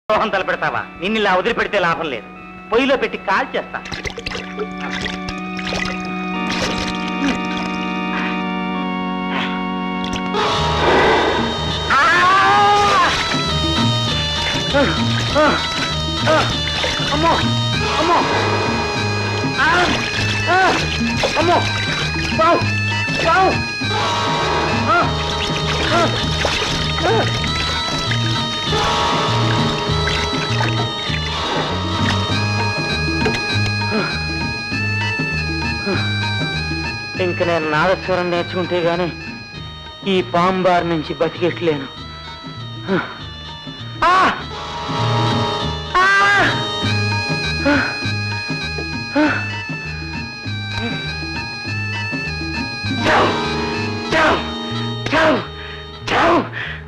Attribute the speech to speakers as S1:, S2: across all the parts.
S1: మోహం తలపెడతావా నిన్ను ఇలా వదిలిపెడితే లాభం లేదు పొయ్యిలో పెట్టి కాల్ చేస్తా అమ్మో అమ్మో ఆ! ఆ! అమ్మో వావ్ వావ్ ఆ! ఆ! ఆ! ఇంక నేను నాదస్వరం నేర్చుకుంటే గాని ఈ పాంబార్ నుంచి బతికెట్లేను ఆ! ఆ! చావ్! చావ్! చావ్! చావ్!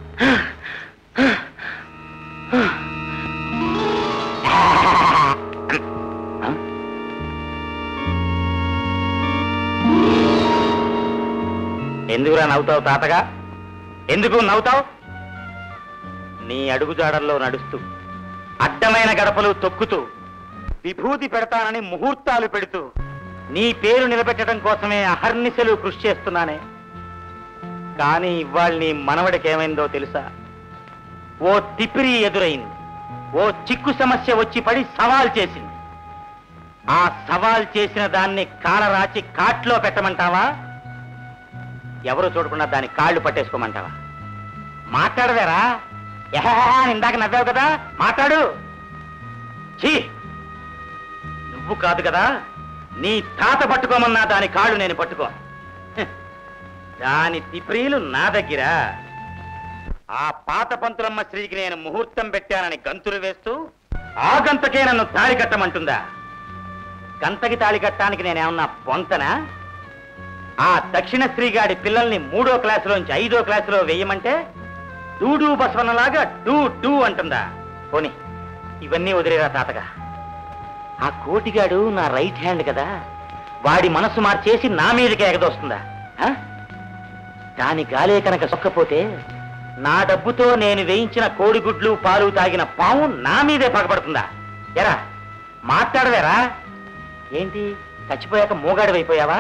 S1: ఎందుకురా నవ్వుతావు తాతగా ఎందుకు నవ్వుతావు నీ అడుగుజాడల్లో నడుస్తూ అడ్డమైన గడపలు తొక్కుతూ విభూతి పెడతానని ముహూర్తాలు పెడుతూ నీ పేరు నిలబెట్టడం కోసమే అహర్నిశలు కృషి చేస్తున్నానే కానీ ఇవాళ నీ మనవడికి ఏమైందో తెలుసా ఓ తిప్పిరి ఎదురైంది ఓ చిక్కు సమస్య వచ్చి పడి సవాల్ చేసింది ఆ సవాల్ చేసిన దాన్ని కాలరాచి కాట్లో పెట్టమంటావా ఎవరు చూడకుండా దాని కాళ్ళు పట్టేసుకోమంటావా మాట్లాడవేరా ఎహా ఇందాక నవ్వావు కదా మాట్లాడు ఛీ నువ్వు కాదు కదా నీ తాత పట్టుకోమన్నా దాని కాళ్ళు నేను పట్టుకో హ్. దాని తిప్రీలు నా దగ్గర ఆ పాత పంతులమ్మ స్త్రీకి నేను ముహూర్తం పెట్టానని గంతులు వేస్తూ ఆ గంతకే నన్ను తాళి కట్టమంటుందా గంతకి తాళి కట్టడానికి నేనేమన్నా పొంతనా ఆ దక్షిణ శ్రీగాడి పిల్లల్ని మూడో క్లాసులోంచి ఐదో క్లాసులో వేయమంటే డూడు బసవన్నలాగా డూ డూ అంటుందా పోని ఇవన్నీ వదిలేరా తాతగా ఆ కోటిగాడు నా రైట్ హ్యాండ్ కదా వాడి మనసు మార్చేసి నా మీదకి ఎగదొస్తుందా ఆ? దాని గాలే కనుక సొక్కపోతే నా డబ్బుతో నేను వేయించిన కోడిగుడ్లు పాలు తాగిన పాము నా మీదే పగబడుతుందా ఎరా మాట్లాడవేరా ఏంటి చచ్చిపోయాక మూగాడివైపోయావా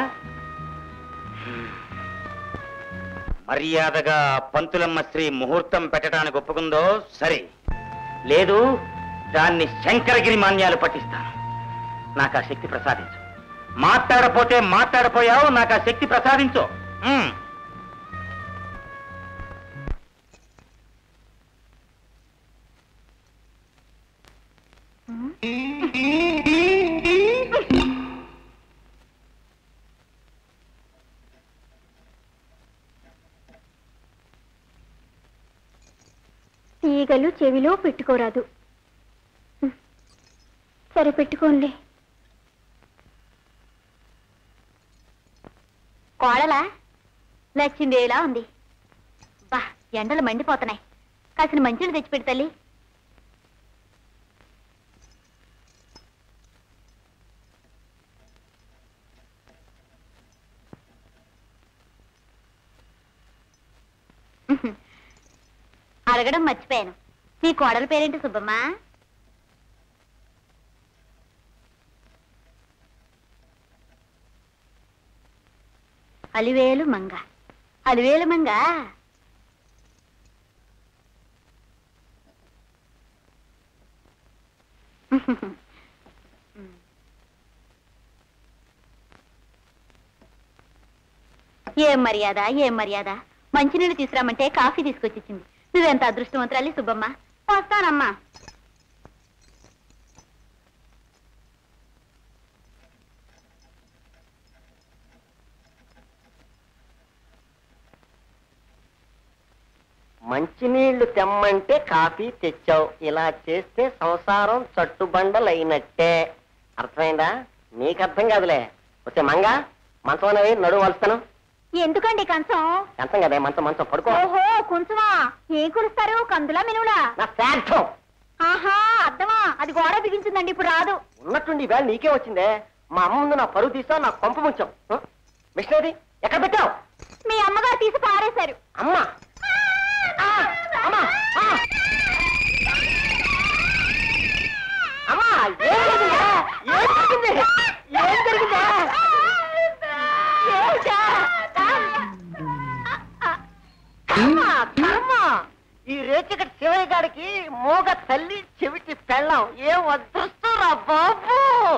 S1: మర్యాదగా పంతులమ్మ శ్రీ ముహూర్తం పెట్టడానికి ఒప్పుకుందో సరే లేదు దాన్ని శంకరగిరి మాన్యాలు పట్టిస్తాను నాకు ఆ శక్తి ప్రసాదించు మాట్లాడపోతే మాట్లాడపోయావు నాకు ఆ శక్తి ప్రసాదించు ఉమ్.
S2: ఈగలు చెవిలో పెట్టుకోరాదు హ్మ్. సరే పెట్టుకోండి
S3: కోడలా లచ్చిందేలా ఉంది బా ఎండలు మండిపోతున్నాయి కాసిన మంచిని తెచ్చిపెడు తల్లి అడగడం మర్చిపోయాను నీ కోడల పేరేంటి సుబ్బమ్మా అలివేలు మంగ అలివేలు మంగ ఏం మర్యాద ఏం మర్యాద మంచినీళ్ళు తీసుకురామంటే కాఫీ తీసుకొచ్చిచ్చింది నువ్వెంత అదృష్టవంతురాలి సుబ్బమ్మ వస్తానమ్మా
S4: మంచినీళ్లు తెమ్మంటే కాఫీ తెచ్చావు ఇలా చేస్తే సంసారం చట్టుబండలైనట్టే అర్థమైందా నీకు అర్థం కాదులే వస్తే మంగ మంచం అనేవి నడువు వలుస్తాను
S3: ఎందుకండి కంచం
S4: అంతం కదా మంచం మంచం పడుకో
S3: ఓహో కొంచెమా ఏం కురుస్తారు కందులా మినువులా
S4: నా శ్రాద్ధం
S3: ఆహా అర్థమా అది గోడ బిగించిందండి ఇప్పుడు రాదు
S4: ఉన్నట్టుండి వేళ నీకే వచ్చిందే మా అమ్మ ముందు నా పరువు తీసావు నా కొంప ముంచావు హ? మిషనరీ ఎక్కడ పెట్టావు
S3: మీ అమ్మగారు తీసి పారేశారు
S4: అమ్మ ఆ! అమ్మ! ఆ! తల్లి చెవిటి పెళ్ళం ఏ వద్దస్తురా బాబు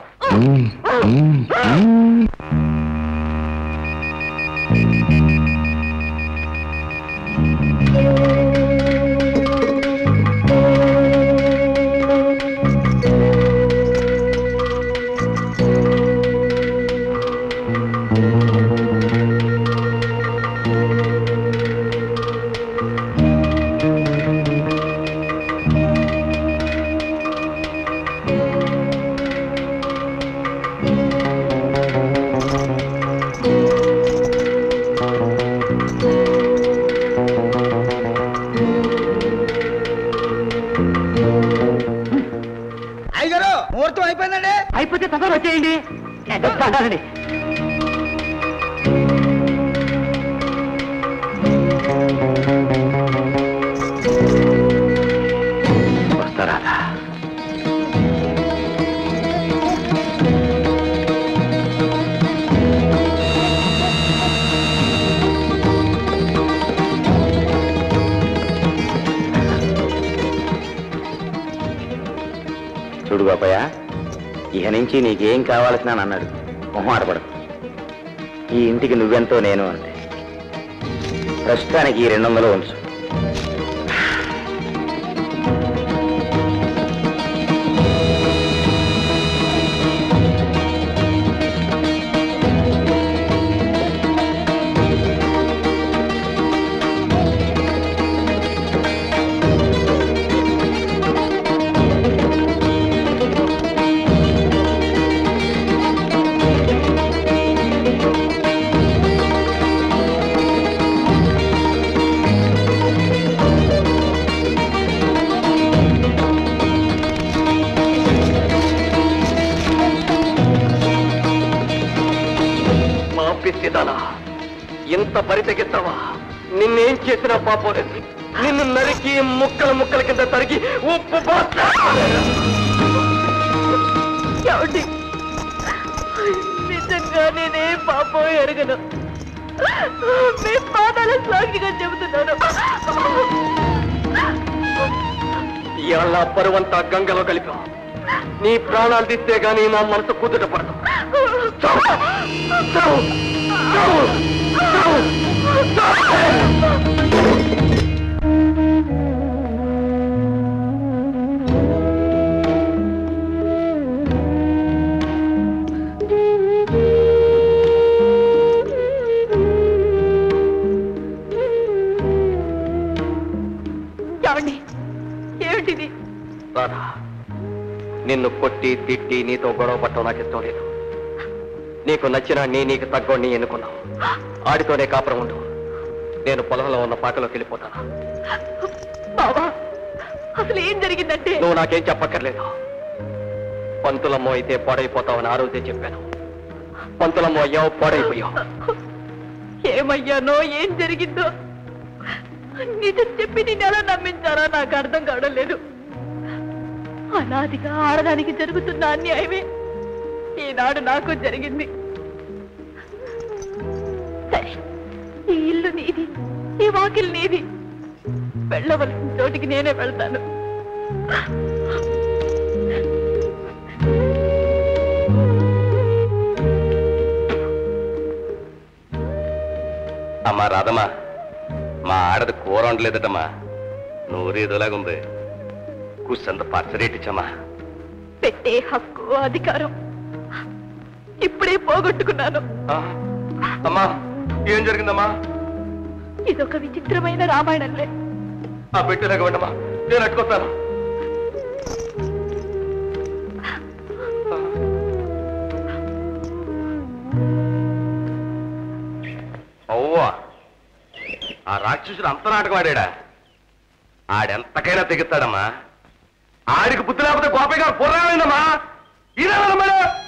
S5: అయ్యగారు ముహూర్తం అయిపోయిందండి
S1: అయిపోతే తొందర వచ్చేయండి వస్తానండి వస్తారా చూడు బాపయ్య ఇక నుంచి నీకేం కావాల్సిన అని అన్నాడు మొహమాటపడు ఈ ఇంటికి నువ్వెంతో నేను అంతే ప్రస్తుతానికి ఈ రెండు వందలు ఉంచు
S4: మా పిచ్చిదానా ఇంత బరి తెగిస్తావా నిన్నేం చేసినా పాపం లేదు నిన్ను నరికి ముక్కల ముక్కల కింద తరిగి ఉప్పు పోస్తా
S3: ఏమండి నిజంగా నేనే పాపం ఎరగను మీ పాదాల సాక్షిగా చెబుతున్నాను
S4: ఇవాళ పరువంతా గంగలో కలిపా నీ ప్రాణాలు తీస్తే గానీ నా మనసు కుదుట పడదు చావు! చావు! చావు! చావు!
S3: ఏమండి ఏమిటిది
S4: రాధా నిన్ను కొట్టి తిట్టి నీతో గొడవ పట్టడం నాకు ఇష్టం లేదు నీకు నచ్చిన నీ నీకు తగ్గోడిని ఎన్నుకున్నావు ఆడితోనే కాపురం ఉండు నేను పొలంలో ఉన్న పాకలోకి వెళ్ళిపోతాను
S3: బావా అసలు ఏం జరిగిందంటే
S4: నువ్వు నాకేం చెప్పక్కర్లేదు పంతులమ్మో అయితే పాడైపోతావని ఆ రోజే చెప్పాను పంతులమ్మో అయ్యావు పాడైపోయావు
S3: ఏమయ్యానో ఏం జరిగిందో నిజం చెప్పి నేను ఎలా నమ్మించారో నాకు అర్థం కావడం లేదు అనాదిగా ఆడదానికి జరుగుతున్న అన్యాయమే ఈనాడు నాకు జరిగింది సరే ఈ ఇల్లు నీది ఈ వాకిల్ నీది వెళ్ళవలసిన చోటికి నేనే వెళ్తాను
S6: అమ్మా రాదమ్మా మా ఆడది కూర వండలేదటమ్మా నూరేదోలాగుంది కూసంత పచ్చరేటిచ్చమ్మా
S3: పెట్టే హక్కు అధికారం ఇప్పుడే పోగొట్టుకున్నాను
S6: అమ్మా ఏం జరిగిందమ్మా
S3: ఇదొక విచిత్రమైన రామాయణంలే
S6: ఆ పెట్టేలాగండమ్మా నేను అట్టుకొస్తాను అవ్వా ఆ రాక్షసుడు అంత నాటకం ఆడాడా ఆడెంతకైనా తెగిస్తాడమ్మా ఆడికి బుద్ధి లేకపోతే గోపయ్య గారు పుర్రామైందమ్మా ఇదేనమ్మా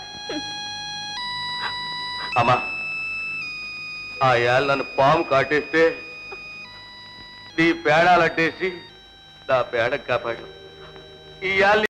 S6: అమ్మా ఆ ఏళ్ళ నన్ను పాము కాటేస్తే నీ పేడాలట్టేసి నా పేడ కాపాడు ఈ ఏళ్ళ